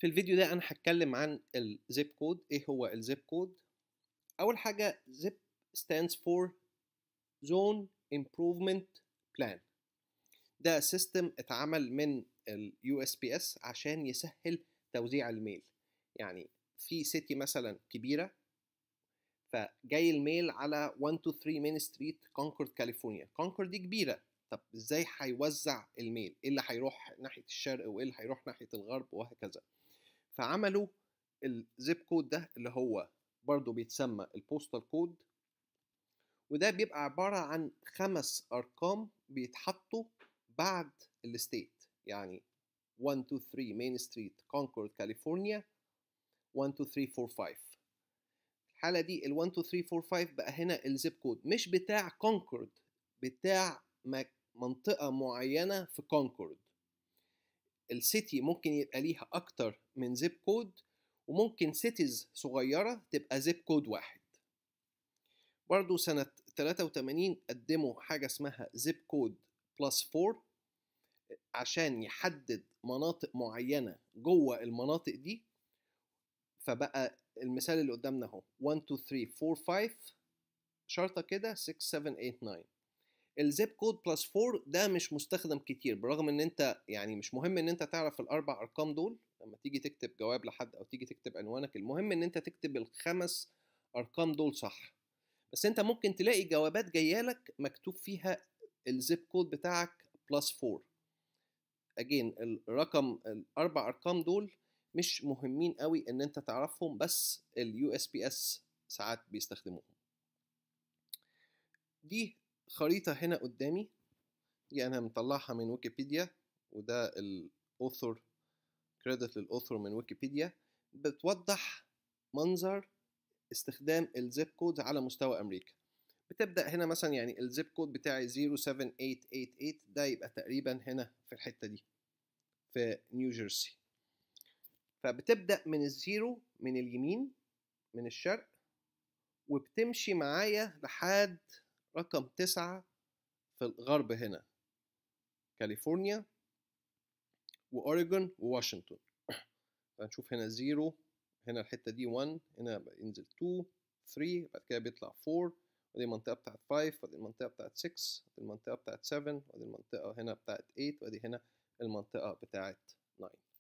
في الفيديو ده انا هتكلم عن الزيب كود ايه هو الزيب كود اول حاجه زيب stands for zone improvement plan ده سيستم اتعمل من اليو اس بي اس عشان يسهل توزيع الميل يعني في سيتي مثلا كبيره فجاي الميل على 123 مين ستريت كونكورد كاليفورنيا كونكورد دي كبيره طب ازاي هيوزع الميل ايه اللي هيروح ناحيه الشرق وايه اللي هيروح ناحيه الغرب وهكذا فعملوا الزيب كود ده اللي هو برضو بيتسمى البوستال كود وده بيبقى عبارة عن خمس أرقام بيتحطوا بعد الستيت يعني 1 2 3 مين ستريت كونكورد كاليفورنيا 1 2 3 4 5 الحالة دي ال 1 2 3 4 5 بقى هنا الزيب كود مش بتاع كونكورد بتاع منطقة معينة في كونكورد السيتي ممكن يبقى ليها أكتر من زيب كود وممكن سيتيز صغيرة تبقى زيب كود واحد برضو سنة 83 قدموا حاجة اسمها زيب كود بلس 4 عشان يحدد مناطق معينة جوه المناطق دي فبقى المثال اللي قدامنا اهو 1 2 3 4 5 شرطة كده 6 7 8 9 الزيب كود بلس 4 ده مش مستخدم كتير برغم ان انت يعني مش مهم ان انت تعرف الاربع ارقام دول لما تيجي تكتب جواب لحد او تيجي تكتب عنوانك المهم ان انت تكتب الخمس ارقام دول صح بس انت ممكن تلاقي جوابات جايه لك مكتوب فيها الزيب كود بتاعك بلس 4 اجين الرقم الاربع ارقام دول مش مهمين قوي ان انت تعرفهم بس اليو اس بي اس ساعات بيستخدموهم دي خريطة هنا قدامي دي أنا مطلعها من ويكيبيديا وده الأوثر كريدت للأوثر من ويكيبيديا بتوضح منظر استخدام الزيب كود على مستوى أمريكا بتبدأ هنا مثلا يعني الزيب كود بتاعي 07888 ده يبقى تقريبا هنا في الحتة دي في نيو جيرسي فبتبدأ من الزيرو من اليمين من الشرق وبتمشي معايا لحد رقم تسعة في الغرب هنا كاليفورنيا وأوريجون وواشنطن هنشوف هنا زيرو هنا الحتة دي 1 هنا ينزل 2 3 بعد كده بيطلع 4 ودي المنطقة بتاعت 5 ودي المنطقة بتاعت 6 ودي المنطقة بتاعت 7 ودي المنطقة هنا بتاعت 8 ودي هنا المنطقة بتاعت 9